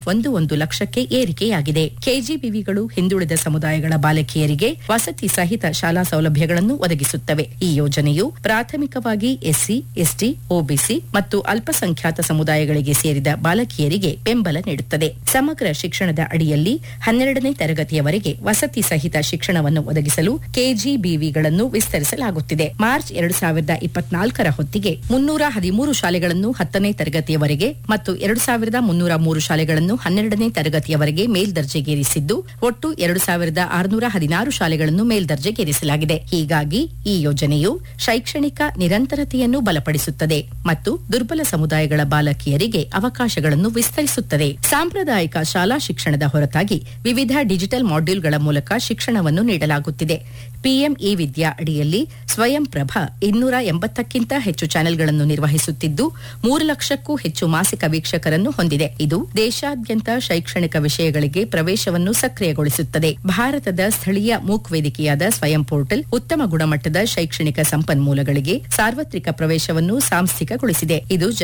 ಒಂದು ಒಂದು ಲಕ್ಷಕ್ಕೆ ಏರಿಕೆಯಾಗಿದೆ ಕೆಜಿಬಿವಿಗಳು ಹಿಂದುಳಿದ ಸಮುದಾಯಗಳ ಬಾಲಕಿಯರಿಗೆ ವಸತಿ ಸಹಿತ ಶಾಲಾ ಸೌಲಭ್ಯಗಳನ್ನು ಒದಗಿಸುತ್ತವೆ ಈ ಯೋಜನೆಯು ಪ್ರಾಥಮಿಕವಾಗಿ ಎಸ್ಸಿ ಎಸ್ಟಿ ಒಬಿಸಿ ಮತ್ತು ಅಲ್ಪಸಂಖ್ಯಾತ ಸಮುದಾಯಗಳಿಗೆ ಸೇರಿದ ಬಾಲಕಿಯರಿಗೆ ಬೆಂಬಲ ನೀಡುತ್ತದೆ ಸಮಗ್ರ ಶಿಕ್ಷಣದ ಅಡಿಯಲ್ಲಿ ಹನ್ನೆರಡನೇ ತರಗತಿಯವರೆಗೆ ವಸತಿ ಸಹಿತ ಶಿಕ್ಷಣವನ್ನು ಒದಗಿಸಲು ಕೆಜಿಬಿವಿಗಳನ್ನು ವಿಸ್ತರಿಸಲಾಗುತ್ತಿದೆ ಮಾರ್ಚ್ ಎರಡು ಸಾವಿರದ ಇಪ್ಪತ್ನಾಲ್ಕರ ಹೊತ್ತಿಗೆ ಮುನ್ನೂರ ಹದಿಮೂರು ಶಾಲೆಗಳನ್ನು ಹತ್ತನೇ ತರಗತಿಯವರೆಗೆ ಮತ್ತು ಎರಡು ಸಾವಿರದ ಮುನ್ನೂರ ಮೂರು ಶಾಲೆಗಳನ್ನು ಹನ್ನೆರಡನೇ ತರಗತಿಯವರೆಗೆ ಮೇಲ್ದರ್ಜೆಗೇರಿಸಿದ್ದು ಒಟ್ಟು ಎರಡು ಸಾವಿರದ ಆರುನೂರ ಹದಿನಾರು ಶಾಲೆಗಳನ್ನು ಮೇಲ್ದರ್ಜೆಗೇರಿಸಲಾಗಿದೆ ಹೀಗಾಗಿ ಈ ಯೋಜನೆಯು ಶೈಕ್ಷಣಿಕ ನಿರಂತರತೆಯನ್ನು ಬಲಪಡಿಸುತ್ತದೆ ಮತ್ತು ದುರ್ಬಲ ಸಮುದಾಯಗಳ ಬಾಲಕಿಯರಿಗೆ ಅವಕಾಶಗಳನ್ನು ವಿಸ್ತರಿಸುತ್ತದೆ ಸಾಂಪ್ರದಾಯಿಕ ಶಾಲಾ ಶಿಕ್ಷಣದ ಹೊರತಾಗಿ ವಿವಿಧ ಡಿಜಿಟಲ್ ಮಾಡ್ಯೂಲ್ಗಳ ಮೂಲಕ ಶಿಕ್ಷಣವನ್ನು ನೀಡಲಾಗುತ್ತಿದೆ ಪಿಎಂ ಇ ವಿದ್ಯಾ ಅಡಿಯಲ್ಲಿ ಸ್ವಯಂ ಪ್ರಭಾ ಇನ್ನೂರ ಎಂಬತ್ತಕ್ಕಿಂತ ಹೆಚ್ಚು ಚಾನೆಲ್ಗಳನ್ನು ನಿರ್ವಹಿಸುತ್ತಿದ್ದು ಮೂರು ಲಕ್ಷಕ್ಕೂ ಹೆಚ್ಚು ಮಾಸಿಕ ವೀಕ್ಷಕರನ್ನು ಹೊಂದಿದೆ ಇದು ದೇಶಾದ್ಯಂತ ಶೈಕ್ಷಣಿಕ ವಿಷಯಗಳಿಗೆ ಪ್ರವೇಶವನ್ನು ಸಕ್ರಿಯಗೊಳಿಸುತ್ತದೆ ಭಾರತದ ಸ್ಥಳೀಯ ಮೂಕ್ ವೇದಿಕೆಯಾದ ಸ್ವಯಂ ಪೋರ್ಟಲ್ ಉತ್ತಮ ಗುಣಮಟ್ಟದ ಶೈಕ್ಷಣಿಕ ಸಂಪನ್ಮೂಲಗಳಿಗೆ ಸಾರ್ವತ್ರಿಕ ಪ್ರವೇಶವನ್ನು ಸಾಂಸ್ಥಿಕಗೊಳಿಸಿದೆ ಇದು